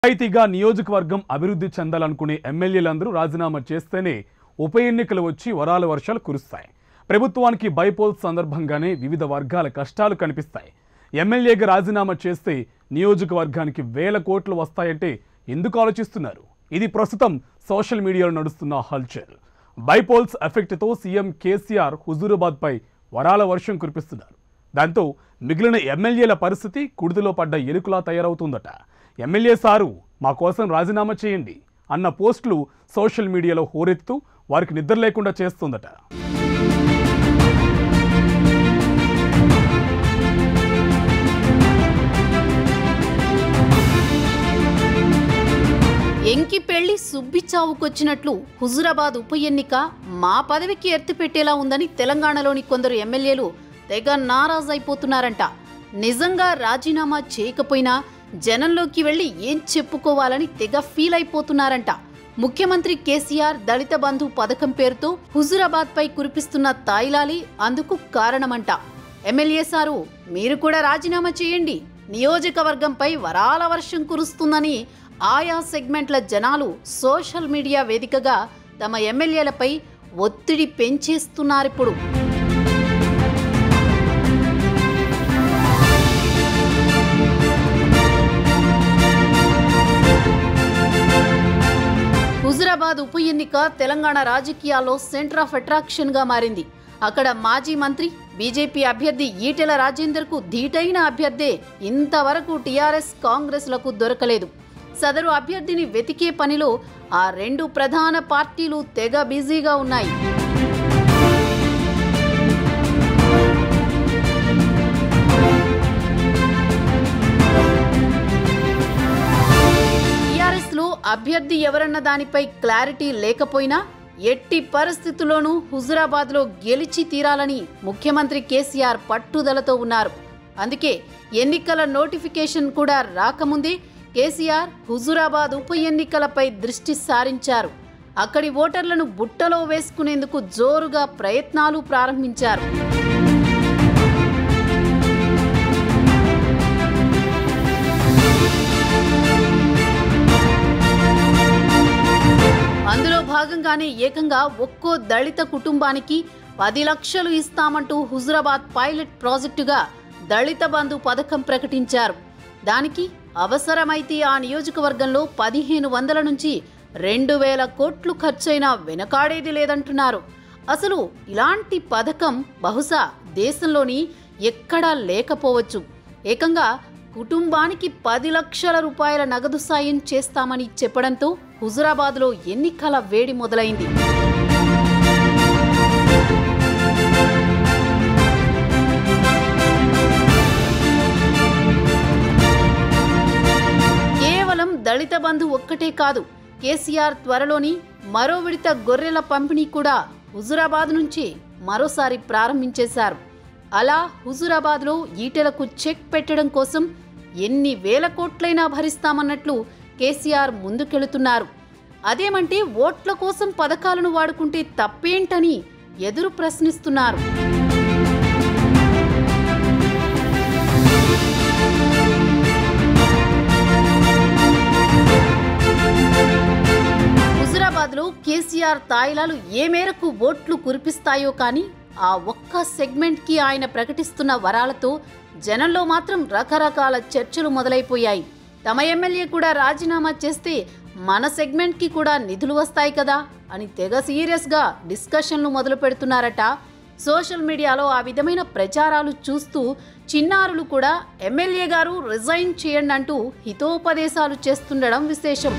నిజాయితీగా నియోజకవర్గం అభివృద్ధి చెందాలనుకునే ఎమ్మెల్యేలందరూ రాజీనామా చేస్తేనే ఉప ఎన్నికలు వచ్చి వరాల వర్షాలు కురుస్తాయి ప్రభుత్వానికి బైపోల్ సందర్భంగానే వివిధ వర్గాల కష్టాలు కనిపిస్తాయి ఎమ్మెల్యేగా రాజీనామా చేస్తే నియోజకవర్గానికి వేల కోట్లు వస్తాయంటే ఎందుకు ఆలోచిస్తున్నారు ఇది ప్రస్తుతం సోషల్ మీడియాలో నడుస్తున్న హల్చల్ బైపోల్స్ ఎఫెక్ట్తో సీఎం కేసీఆర్ హుజూరాబాద్పై వరాల వర్షం కురిపిస్తున్నారు దాంతో మిగిలిన ఎమ్మెల్యేల పరిస్థితి కుడిదిలో పడ్డ ఎలుకలా తయారవుతుందట ఎమ్మెల్యే సారు మా కోసం రాజీనామా చేయండి అన్న పోస్టులు సోషల్ మీడియాలో హోరెత్తుతూ వారికి నిద్ర లేకుండా చేస్తుందట ఎంకి పెళ్లి సుబ్బి చావుకొచ్చినట్లు హుజురాబాద్ ఉప ఎన్నిక మా పదవికి ఎత్తిపెట్టేలా ఉందని తెలంగాణలోని కొందరు ఎమ్మెల్యేలు తెగ నారాజైపోతున్నారంట నిజంగా రాజీనామా చేయకపోయినా జనంలోకి వెళ్లి ఏం చెప్పుకోవాలని తెగ ఫీల్ అయిపోతున్నారంట ముఖ్యమంత్రి కేసీఆర్ దళిత బంధు పథకం పేరుతో హుజురాబాద్ పై కురిపిస్తున్న తాయిలాలి అందుకు కారణమంట ఎమ్మెల్యే సారు మీరు కూడా రాజీనామా చేయండి నియోజకవర్గంపై వరాల వర్షం కురుస్తుందని ఆయా సెగ్మెంట్ల జనాలు సోషల్ మీడియా వేదికగా తమ ఎమ్మెల్యేలపై ఒత్తిడి పెంచేస్తున్నారిప్పుడు హుజురాబాద్ ఉప ఎన్నిక తెలంగాణ రాజకీయాల్లో సెంటర్ ఆఫ్ అట్రాక్షన్ గా మారింది అక్కడ మాజీ మంత్రి బీజేపీ అభ్యర్థి ఈటెల రాజేందర్ కు ధీటైన అభ్యర్థే ఇంతవరకు టీఆర్ఎస్ కాంగ్రెస్ లకు దొరకలేదు సదరు అభ్యర్థిని వెతికే పనిలో ఆ రెండు ప్రధాన పార్టీలు తెగ బిజీగా ఉన్నాయి టీఆర్ఎస్ లో అభ్యర్థి ఎవరన్న దానిపై క్లారిటీ లేకపోయినా ఎట్టి పరిస్థితుల్లోనూ హుజురాబాద్ లో గెలిచి తీరాలని ముఖ్యమంత్రి కేసీఆర్ పట్టుదలతో ఉన్నారు అందుకే ఎన్నికల నోటిఫికేషన్ కూడా రాకముందే కేసీఆర్ హుజురాబాద్ ఉప ఎన్నికలపై దృష్టి సారించారు అక్కడి ఓటర్లను బుట్టలో వేసుకునేందుకు జోరుగా ప్రయత్నాలు ప్రారంభించారు అందులో భాగంగానే ఏకంగా ఒక్కో దళిత కుటుంబానికి పది లక్షలు ఇస్తామంటూ హుజురాబాద్ పైలట్ ప్రాజెక్టుగా దళిత బంధు పథకం ప్రకటించారు దానికి అవసరమైతే ఆ నియోజకవర్గంలో పదిహేను వందల నుంచి రెండు వేల కోట్లు ఖర్చైనా వెనకాడేది లేదంటున్నారు అసలు ఇలాంటి పథకం బహుశా దేశంలోని ఎక్కడా లేకపోవచ్చు ఏకంగా కుటుంబానికి పది లక్షల రూపాయల నగదు సాయం చేస్తామని చెప్పడంతో హుజురాబాద్లో ఎన్నికల వేడి మొదలైంది కేవలం దళిత బంధు ఒక్కటే కాదు కేసీఆర్ త్వరలోని మరో విడత గొర్రెల పంపిణీ కూడా హుజురాబాద్ నుంచి మరోసారి ప్రారంభించేశారు అలా హుజురాబాద్లో ఈటెలకు చెక్ పెట్టడం కోసం ఎన్ని వేల కోట్లైనా భరిస్తామన్నట్లు కేసీఆర్ ముందుకెళుతున్నారు అదేమంటే ఓట్ల కోసం పథకాలను వాడుకుంటే తప్పేంటని ఎదురు ప్రశ్నిస్తున్నారు హుజురాబాద్లో కేసీఆర్ తాయిలాలు ఏ మేరకు ఓట్లు కురిపిస్తాయో కానీ ఆ ఒక్క సెగ్మెంట్కి ఆయన ప్రకటిస్తున్న వరాలతో జనంలో మాత్రం రకరకాల చర్చలు మొదలైపోయాయి తమ ఎమ్మెల్యే కూడా రాజీనామా చేస్తే మన సెగ్మెంట్కి కూడా నిధులు వస్తాయి కదా అని తెగ సీరియస్గా డిస్కషన్లు మొదలు పెడుతున్నారట సోషల్ మీడియాలో ఆ విధమైన ప్రచారాలు చూస్తూ చిన్నారులు కూడా ఎమ్మెల్యే గారు రిజైన్ చేయండి అంటూ హితోపదేశాలు చేస్తుండడం విశేషం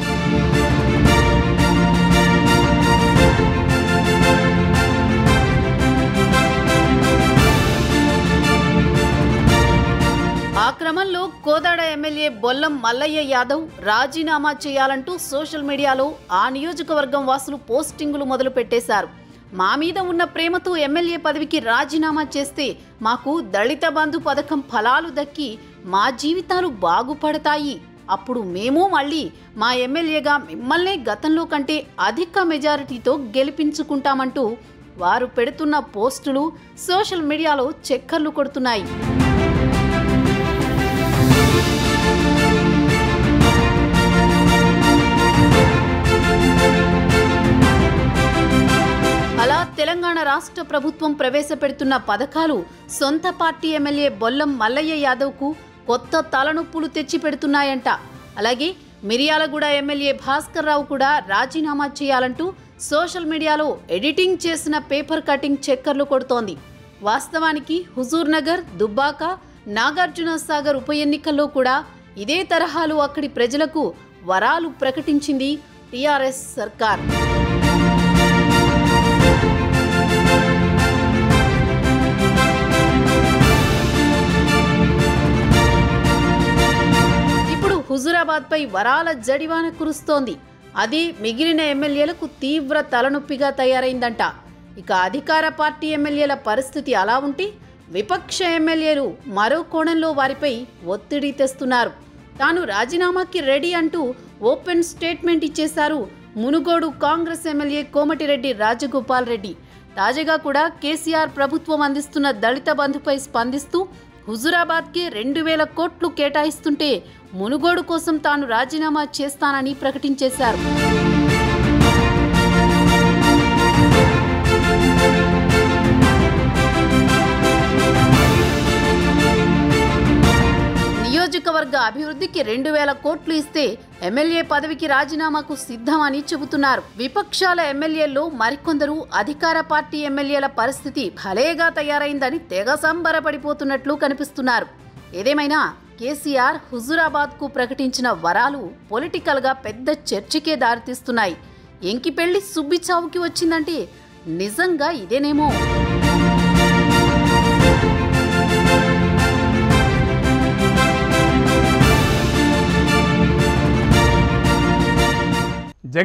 ఆ క్రమంలో కోదాడ ఎమ్మెల్యే బొల్లం మల్లయ్య యాదవ్ రాజీనామా చేయాలంటూ సోషల్ మీడియాలో ఆ నియోజకవర్గం వాసులు పోస్టింగులు మొదలు పెట్టేశారు మా మీద ఉన్న ప్రేమతో ఎమ్మెల్యే పదవికి రాజీనామా చేస్తే మాకు దళిత బంధు పథకం ఫలాలు దక్కి మా జీవితాలు బాగుపడతాయి అప్పుడు మేము మళ్ళీ మా ఎమ్మెల్యేగా మిమ్మల్నే గతంలో కంటే అధిక మెజారిటీతో గెలిపించుకుంటామంటూ వారు పెడుతున్న పోస్టులు సోషల్ మీడియాలో చక్కర్లు కొడుతున్నాయి రాష్ట్ర ప్రభుత్వం ప్రవేశపెడుతున్న పథకాలు సొంత పార్టీ ఎమ్మెల్యే బొల్లం మల్లయ్య యాదవ్కు కొత్త తలనొప్పులు తెచ్చిపెడుతున్నాయంట అలాగే మిర్యాలగూడ ఎమ్మెల్యే భాస్కర్ రావు కూడా రాజీనామా చేయాలంటూ సోషల్ మీడియాలో ఎడిటింగ్ చేసిన పేపర్ కటింగ్ చక్కర్లు కొడుతోంది వాస్తవానికి హుజూర్ నగర్ దుబ్బాక నాగార్జున సాగర్ ఉప ఎన్నికల్లో కూడా ఇదే తరహాలు అక్కడి ప్రజలకు వరాలు ప్రకటించింది టీఆర్ఎస్ సర్కార్ ఇప్పుడు హుజురాబాద్ పై వరాల జడివాన కురుస్తోంది అది మిగిలిన ఎమ్మెల్యేలకు తీవ్ర తలనొప్పిగా తయారైందంట ఇక అధికార పార్టీ ఎమ్మెల్యేల పరిస్థితి అలా ఉంటే విపక్ష ఎమ్మెల్యేలు మరో కోణంలో వారిపై ఒత్తిడి తెస్తున్నారు తాను రాజీనామాకి రెడీ అంటూ ఓపెన్ స్టేట్మెంట్ ఇచ్చేశారు మునుగోడు కాంగ్రెస్ ఎమ్మెల్యే కోమటిరెడ్డి రాజగోపాల్ రెడ్డి తాజాగా కూడా కేసీఆర్ ప్రభుత్వం అందిస్తున్న దళిత బంధుపై స్పందిస్తూ హుజురాబాద్కి రెండు వేల కోట్లు కేటాయిస్తుంటే మునుగోడు కోసం తాను రాజీనామా చేస్తానని ప్రకటించేశారు నియోజకవర్గ అభివృద్ధికి రెండు వేల కోట్లు ఇస్తే ఎమ్మెల్యే పదవికి రాజీనామాకు సిద్ధమని చెబుతున్నారు విపక్షాల ఎమ్మెల్యేల్లో మరికొందరు అధికార పార్టీ ఎమ్మెల్యేల పరిస్థితి భలేగా తయారైందని తెగ సంబరపడిపోతున్నట్లు కనిపిస్తున్నారు ఏదేమైనా కేసీఆర్ హుజురాబాద్ కు ప్రకటించిన వరాలు పొలిటికల్ గా పెద్ద చర్చకే దారితీస్తున్నాయి ఎంకి పెళ్లి సుబ్బిచావుకి వచ్చిందంటే నిజంగా ఇదేనేమో